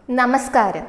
നമസ്കാരം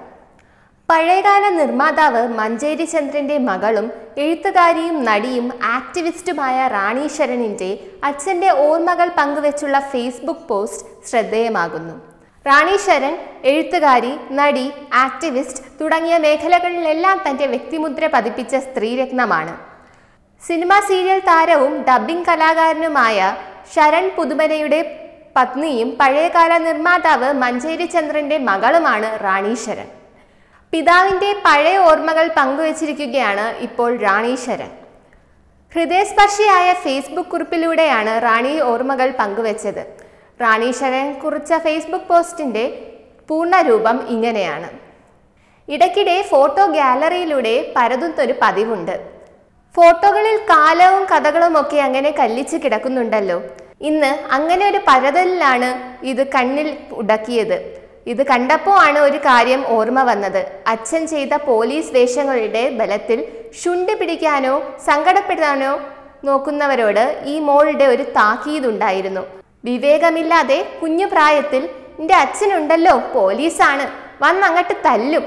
പഴയകാല നിർമ്മാതാവ് മഞ്ചേരി ചന്ദ്രന്റെ മകളും എഴുത്തുകാരിയും നടിയും ആക്ടിവിസ്റ്റുമായ റാണി ശരണിന്റെ അച്ഛന്റെ ഓർമ്മകൾ പങ്കുവെച്ചുള്ള ഫേസ്ബുക്ക് പോസ്റ്റ് ശ്രദ്ധേയമാകുന്നു റാണി ശരൺ എഴുത്തുകാരി നടി ആക്ടിവിസ്റ്റ് തുടങ്ങിയ മേഖലകളിലെല്ലാം തന്റെ വ്യക്തിമുദ്ര പതിപ്പിച്ച സ്ത്രീരത്നമാണ് സിനിമ സീരിയൽ താരവും ഡബ്ബിംഗ് കലാകാരനുമായ ശരൺ പുതുമനയുടെ പത്നിയും പഴയകാല നിർമ്മാതാവ് മഞ്ചേരി ചന്ദ്രന്റെ മകളുമാണ് റാണി ശരൺ പിതാവിന്റെ പഴയ ഓർമ്മകൾ പങ്കുവച്ചിരിക്കുകയാണ് ഇപ്പോൾ റാണി ശരൺ ഹൃദയസ്പർശിയായ ഫേസ്ബുക്ക് കുറിപ്പിലൂടെയാണ് റാണി ഓർമ്മകൾ പങ്കുവച്ചത് റാണി ശരൺ കുറിച്ച ഫേസ്ബുക്ക് പോസ്റ്റിന്റെ പൂർണ്ണരൂപം ഇങ്ങനെയാണ് ഇടയ്ക്കിടെ ഫോട്ടോ ഗ്യാലറിയിലൂടെ പരതുന്നൊരു പതിവുണ്ട് ഫോട്ടോകളിൽ കാലവും കഥകളും ഒക്കെ അങ്ങനെ കല്ലിച്ച് കിടക്കുന്നുണ്ടല്ലോ ഇന്ന് അങ്ങനെ ഒരു പരതലിലാണ് ഇത് കണ്ണിൽ ഉടക്കിയത് ഇത് കണ്ടപ്പോൾ ആണ് ഒരു കാര്യം ഓർമ്മ വന്നത് അച്ഛൻ ചെയ്ത പോലീസ് വേഷങ്ങളുടെ ബലത്തിൽ ശുണ്ടി പിടിക്കാനോ സങ്കടപ്പെടാനോ നോക്കുന്നവരോട് ഈ മോളുടെ ഒരു താക്കീതുണ്ടായിരുന്നു വിവേകമില്ലാതെ കുഞ്ഞു പ്രായത്തിൽ എൻ്റെ അച്ഛനുണ്ടല്ലോ പോലീസാണ് വന്നങ്ങട്ട് തല്ലും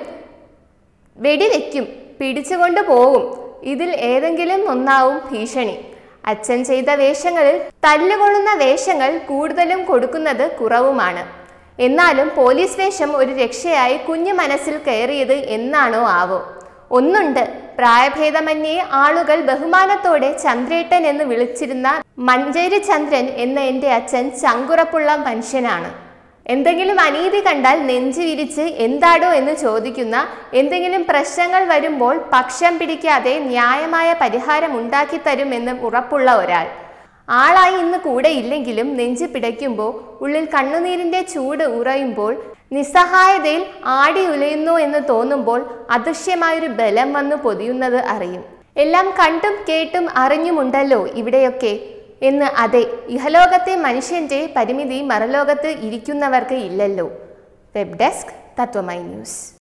വെടിവെക്കും പിടിച്ചുകൊണ്ട് പോകും ഇതിൽ ഏതെങ്കിലും ഒന്നാവും ഭീഷണി അച്ഛൻ ചെയ്ത വേഷങ്ങളിൽ തല്ലുകൊള്ളുന്ന വേഷങ്ങൾ കൂടുതലും കൊടുക്കുന്നത് കുറവുമാണ് എന്നാലും പോലീസ് വേഷം ഒരു രക്ഷയായി കുഞ്ഞു മനസ്സിൽ കയറിയത് എന്നാണോ ആവോ ഒന്നുണ്ട് പ്രായഭേദമന്യേ ആളുകൾ ബഹുമാനത്തോടെ ചന്ദ്രേട്ടൻ എന്ന് വിളിച്ചിരുന്ന മഞ്ചേരി ചന്ദ്രൻ എന്ന എൻ്റെ അച്ഛൻ ചങ്കുറപ്പുള്ള മനുഷ്യനാണ് എന്തെങ്കിലും അനീതി കണ്ടാൽ നെഞ്ചു വിരിച്ച് എന്താടോ എന്ന് ചോദിക്കുന്ന എന്തെങ്കിലും പ്രശ്നങ്ങൾ വരുമ്പോൾ പക്ഷം പിടിക്കാതെ ന്യായമായ പരിഹാരം ഉണ്ടാക്കി തരുമെന്ന് ഉറപ്പുള്ള ഒരാൾ ആളായി ഇന്ന് കൂടെ ഇല്ലെങ്കിലും നെഞ്ചു പിടയ്ക്കുമ്പോൾ ഉള്ളിൽ കണ്ണുനീരിന്റെ ചൂട് ഉറയുമ്പോൾ നിസ്സഹായതയിൽ ആടി ഉലയുന്നു എന്ന് തോന്നുമ്പോൾ അദൃശ്യമായൊരു ബലം വന്നു പൊതിയുന്നത് അറിയും എല്ലാം കണ്ടും കേട്ടും അറിഞ്ഞുമുണ്ടല്ലോ ഇവിടെയൊക്കെ എന്ന് അതെ ഇഹലോകത്തെ മനുഷ്യന്റെ പരിമിതി മറുലോകത്ത് ഇരിക്കുന്നവർക്ക് ഇല്ലല്ലോ വെബ് ഡെസ്ക് തത്വമൈ ന്യൂസ്